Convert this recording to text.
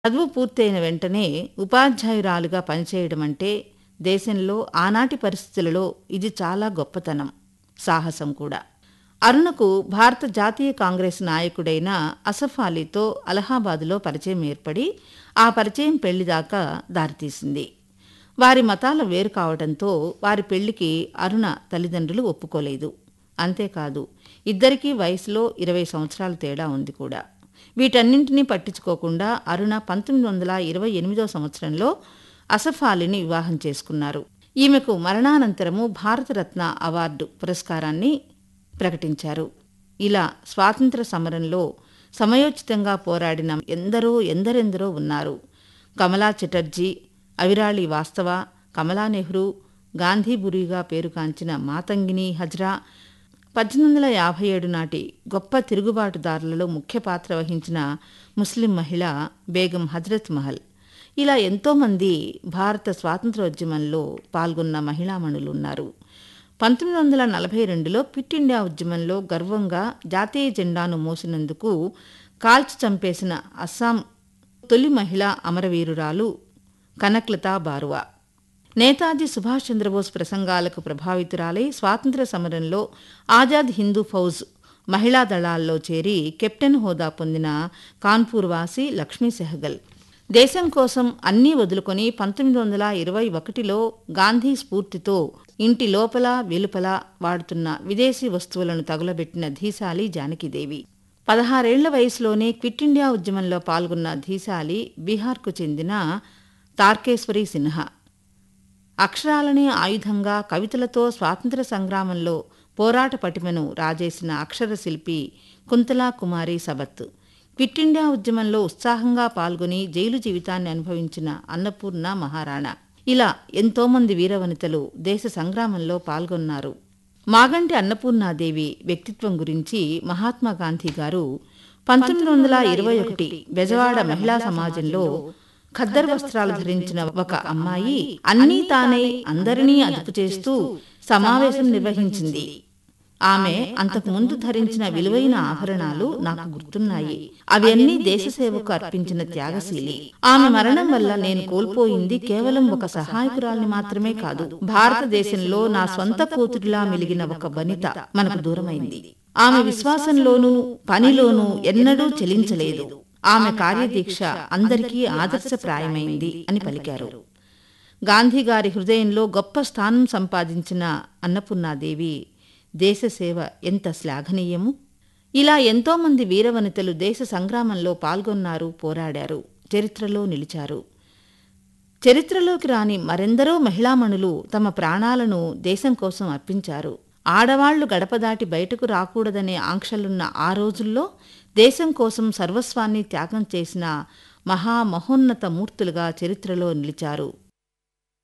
చదువు పూర్తయిన వెంటనే ఉపాధ్యాయురాలుగా పనిచేయడం అంటే దేశంలో ఆనాటి పరిస్థితులలో ఇది చాలా గొప్పతనం సాహసం కూడా అరుణకు భారత జాతీయ కాంగ్రెస్ నాయకుడైన అసఫ్ అలీతో అలహాబాదులో పరిచయం ఏర్పడి ఆ పరిచయం పెళ్లిదాకా దారితీసింది వారి మతాల వేరు కావడంతో వారి పెళ్లికి అరుణ తల్లిదండ్రులు ఒప్పుకోలేదు అంతేకాదు ఇద్దరికీ వయసులో ఇరవై సంవత్సరాల తేడా ఉంది కూడా వీటన్నింటినీ పట్టించుకోకుండా అరుణ పంతొమ్మిది వందల ఇరవై ఎనిమిదో సంవత్సరంలో అసఫ్ అలీని వివాహం చేసుకున్నారు ఈమెకు మరణానంతరము భారతరత్న అవార్డు పురస్కారాన్ని ప్రకటించారు ఇలా స్వాతంత్ర సమరంలో సమయోచితంగా పోరాడిన ఎందరో ఎందరెందరో ఉన్నారు కమలా చటర్జీ అవిరాళి వాస్తవ కమలా నెహ్రూ గాంధీబురిగా పేరుగాంచిన మాతంగిని హజ్రా పద్దెనిమిది వందల యాభై ఏడు నాటి గొప్ప తిరుగుబాటుదారులలో ముఖ్య పాత్ర వహించిన ముస్లిం మహిళ బేగం హజ్రత్ మహల్ ఇలా ఎంతోమంది భారత స్వాతంత్రోద్యమంలో పాల్గొన్న మహిళామణులున్నారు పంతొమ్మిది వందల నలభై రెండులో క్విట్ ఇండియా ఉద్యమంలో గర్వంగా జాతీయ జెండాను మోసినందుకు కాల్చి చంపేసిన అస్సాం తొలి మహిళా అమరవీరురాలు కనక్లతా బారువా నేతాజీ సుభాష్ చంద్రబోస్ ప్రసంగాలకు ప్రభావితురాలై స్వాతంత్ర సమరంలో ఆజాద్ హిందూ ఫౌజ్ మహిళా దళాల్లో చేరి కెప్టెన్ హోదా పొందిన కాన్పూర్ వాసి లక్ష్మీ సెహగల్ దేశం కోసం అన్నీ వదులుకొని పంతొమ్మిది వందల ఇరవై ఒకటిలో గాంధీ స్ఫూర్తితో ఇంటి లోపల వెలుపల వాడుతున్న విదేశీ వస్తువులను తగులబెట్టిన ధీశాలి జానకిదేవి పదహారేళ్ల వయసులోనే క్విట్ ఇండియా ఉద్యమంలో పాల్గొన్న ధీశాలి బీహార్కు చెందిన తార్కేశ్వరి సిన్హా అక్షరాలనే ఆయుధంగా కవితలతో స్వాతంత్ర సంగ్రామంలో పోరాట పటిమను రాజేసిన అక్షర శిల్పి కుంతలా కుమారి సబత్ క్విట్ ఇండియా ఉద్యమంలో ఉత్సాహంగా పాల్గొని జైలు జీవితాన్ని అనుభవించిన అన్నపూర్ణ మహారాణా ఇలా ఎంతోమంది వీరవనితలు దేశ సంగ్రామంలో పాల్గొన్నారు మాగంటి అన్నపూర్ణాదేవి వ్యక్తిత్వం గురించి మహాత్మా గాంధీ గారు పంతొమ్మిది వందల ఇరవై ఒకటి బెజవాడ మహిళా సమాజంలో ఖద్దర్ వస్త్రాలు ధరించిన ఒక అమ్మాయి అన్నీ తానే అందరినీ అదుపు చేస్తూ సమావేశం నిర్వహించింది ఆమె అంతకు ముందు ధరించిన విలువైన ఆభరణాలు నాకు గుర్తున్నాయి అవి అన్నీ దేశ సేవకు అర్పించిన త్యాగశీలి ఆమె మరణం వల్ల నేను కోల్పోయింది కేవలం ఒక సహాయకురాల్ని మాత్రమే కాదు భారతదేశంలో నా సొంత కూతురిలా మెలిగిన ఒక వనిత మనకు దూరమైంది ఆమె విశ్వాసంలోనూ పనిలోనూ ఎన్నడూ చెలించలేదు ఆమె కార్యదీక్ష అందరికీ ఆదర్శప్రాయమైంది అని పలికారు గాంధీగారి హృదయంలో గొప్ప స్థానం సంపాదించిన అన్నపూర్ణాదేవి దేశసేవ ఎంత శ్లాఘనీయము ఇలా ఎంతోమంది వీరవనితలు దేశ సంగ్రామంలో పాల్గొన్నారు పోరాడారు చరిత్రలో నిలిచారు చరిత్రలోకి రాని మరెందరో మహిళామణులు తమ ప్రాణాలను దేశం కోసం అర్పించారు ఆడవాళ్లు గడప దాటి బయటకు రాకూడదనే ఆంక్షలున్న ఆ రోజుల్లో దేశం కోసం సర్వస్వాన్ని త్యాగం చేసిన మహామహోన్నత మూర్తులుగా చరిత్రలో నిలిచారు